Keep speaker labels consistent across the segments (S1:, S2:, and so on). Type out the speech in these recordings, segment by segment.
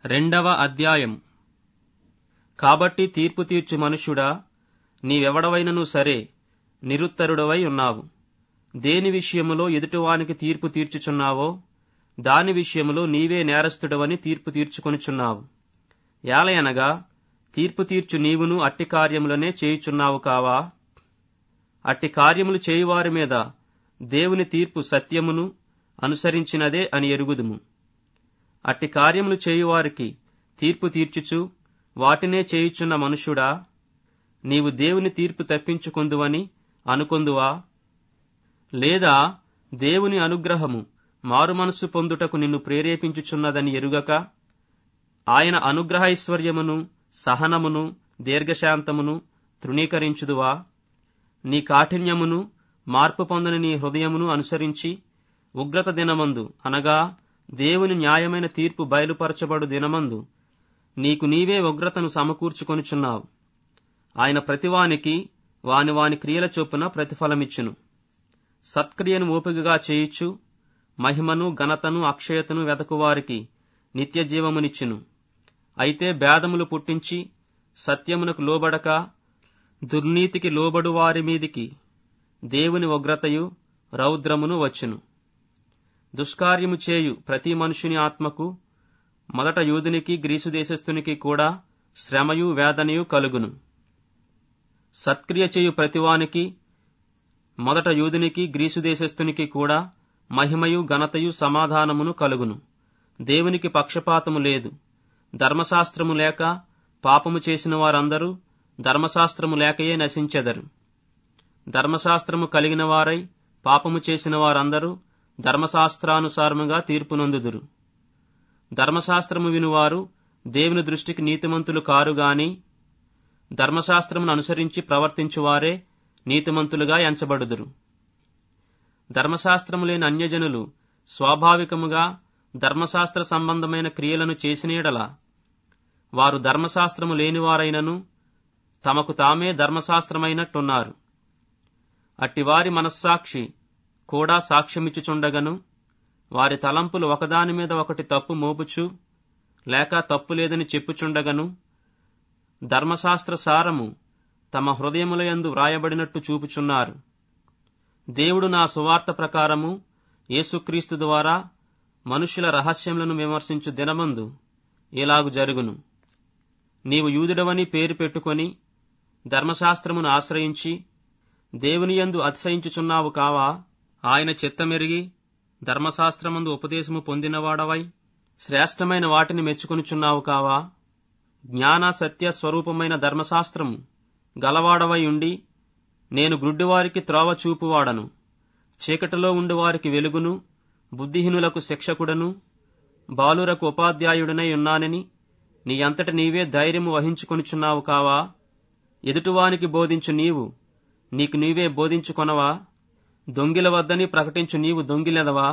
S1: రెండవ అధ్యాయం కాబట్టి తీర్పు తీర్చు మనుష్యుడా నీవెవడవైనను సరే నిరుత్తరుడవై ఉన్నావు దేని విషయములో ఎదుటివానికి తీర్పు తీర్చుచున్నావో దాని విషయములో నీవే నేరస్తుడవని తీర్పు తీర్చుకొనుచున్నావు ఏలయనగా తీర్పు తీర్చు నీవును అట్టి కార్యములనే చేయుచున్నావు కావా అట్టి కార్యములు చేయువారి మీద దేవుని తీర్పు సత్యమును అనుసరించినదే అని ఎరుగుదుము అట్టి కార్యములు చేయువారికి తీర్పు తీర్చుచు వాటినే చేయుచున్న మనుషుడా నీవు దేవుని తీర్పు తప్పించుకొందువని అనుకొందువా లేదా దేవుని అనుగ్రహము మారుమనస్సు పొందుటకు నిన్ను ప్రేరేపించుచున్నదని ఎరుగక ఆయన అనుగ్రహైశ్వర్యమును సహనమును దీర్ఘశాంతమును తృణీకరించుదువా నీ కాఠిన్యమును మార్పు పొందని నీ హృదయమును అనుసరించి ఉగ్రత దినమందు అనగా దేవుని న్యాయమైన తీర్పు బయలుపరచబడు దినమందు నీకు నీవే ఉగ్రతను సమకూర్చుకొనుచున్నావు ఆయన ప్రతివానికి వాని వాని క్రియల చొప్పున ప్రతిఫలమిచ్చును సత్క్రియను ఓపికగా చేయుచు మహిమను ఘనతను అక్షయతను వెతకువారికి నిత్య జీవమునిచ్చును అయితే భేదములు పుట్టించి సత్యమునకు లోబడక దుర్నీతికి లోబడు వారి మీదికి దేవుని ఉగ్రతయు రౌద్రమును వచ్చును దుష్కార్యము చేయు ప్రతి మనుషుని ఆత్మకు మొదట యూదునికి గ్రీసు దేశస్థునికి కూడా శ్రమయు వేదనయు కలుగును సత్క్రియ చేయు ప్రతివానికి మొదట యూదునికి గ్రీసు దేశస్థునికి కూడా మహిమయు ఘనతయు సమాధానమును కలుగును దేవునికి పక్షపాతము లేదు ధర్మశాస్త్రము లేక పాపము చేసిన వారందరూ ధర్మశాస్త్రము లేకయే నశించెదరు ధర్మశాస్త్రము కలిగిన వారై పాపము చేసిన వారందరూ ధర్మశాస్త్రానుసారముగా తీర్పునొందుదురు ధర్మశాస్త్రము వినువారు దేవుని దృష్టికి నీతిమంతులు కారు గాని ధర్మశాస్త్రమును అనుసరించి ప్రవర్తించువారే నీతిమంతులుగా ఎంచబడుదురు ధర్మశాస్త్రము లేని అన్యజనులు స్వాభావికముగా ధర్మశాస్త్ర సంబంధమైన క్రియలను చేసినేడల వారు ధర్మశాస్త్రము లేనివారైనను తమకు తామే ధర్మశాస్త్రమైనట్టున్నారు అట్టివారి మనస్సాక్షి కూడా సాక్ష్యమిచ్చుచుండగను వారి తలంపులు ఒకదాని మీద ఒకటి తప్పు మోపుచు లేక తప్పు లేదని చెప్పుచుండగను ధర్మశాస్త్ర సారము తమ హృదయములయందు వ్రాయబడినట్టు చూపుచున్నారు దేవుడు నా సువార్త ప్రకారము యేసుక్రీస్తు ద్వారా మనుష్యుల రహస్యములను విమర్శించు దినమందు ఇలాగు జరుగును నీవు యూదుడవని పేరు పెట్టుకొని ధర్మశాస్త్రమును ఆశ్రయించి దేవుని యందు అతిశయించుచున్నావు కావా ఆయన చిత్తమెరిగి ధర్మశాస్త్రమందు ఉపదేశము పొందినవాడవై శ్రేష్టమైన వాటిని మెచ్చుకొనుచున్నావు కావా జ్ఞాన సత్య స్వరూపమైన ధర్మశాస్త్రము గలవాడవై ఉండి నేను గ్రుడ్డివారికి త్రోవ చూపువాడను చీకటిలో ఉండువారికి వెలుగును బుద్ధిహీనులకు శిక్షకుడను బాలురకు ఉపాధ్యాయుడనై ఉన్నానని నీ అంతట నీవే ధైర్యము వహించుకొనుచున్నావు కావా ఎదుటివానికి బోధించు నీవు నీకు నీవే బోధించుకొనవా దొంగిల వద్దని ప్రకటించు నీవు దొంగిలెదవా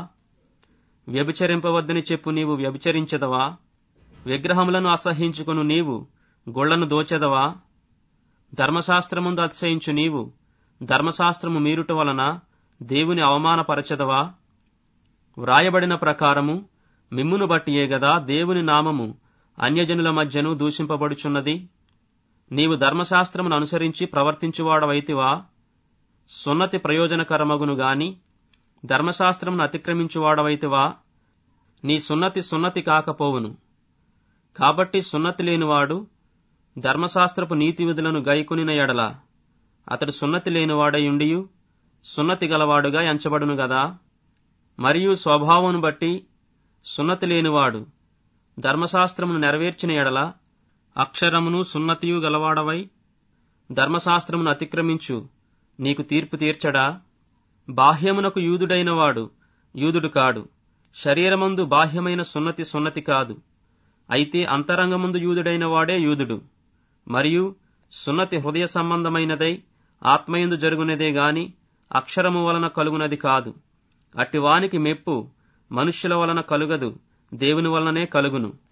S1: వ్యభిచరింపవద్దని చెప్పు నీవు వ్యభిచరించెదవా విగ్రహములను అసహించుకును నీవు గొళ్లను దోచెదవా ధర్మశాస్త్రముందు అతిశయించు నీవు ధర్మశాస్త్రము మీరుట వలన దేవుని అవమానపరచెదవా వ్రాయబడిన ప్రకారము మిమ్మును బట్టియే గదా దేవుని నామము అన్యజనుల మధ్యను దూషింపబడుచున్నది నీవు ధర్మశాస్త్రమును అనుసరించి ప్రవర్తించువాడవైతివా సున్నతి ప్రయోజనకరమగును గాని ధర్మశాస్త్రమును అతిక్రమించువాడవైతివా నీ సున్నతి సున్నతి కాకపోవును కాబట్టి సున్నతి లేనివాడు ధర్మశాస్త్రపు నీతి విధులను గైకొనిన ఎడల అతడు సున్నతి లేనివాడయుండియు సున్నతి గలవాడుగా ఎంచబడును గదా మరియు స్వభావమును బట్టి సున్నతి లేనివాడు ధర్మశాస్త్రమును నెరవేర్చిన ఎడల అక్షరమును సున్నతియు గలవాడవై ధర్మశాస్త్రమును అతిక్రమించు నీకు తీర్పు తీర్చడా బాహ్యమునకు యూదుడైన వాడు యూదుడు కాడు శరీరమందు బాహ్యమైన సున్నతి సున్నతి కాదు అయితే అంతరంగముందు యూదుడైన వాడే యూదుడు మరియు సున్నతి హృదయ సంబంధమైనదై ఆత్మయందు జరుగునదే గాని అక్షరము వలన కలుగునది కాదు అట్టివానికి మెప్పు మనుష్యుల వలన కలుగదు దేవుని వలననే కలుగును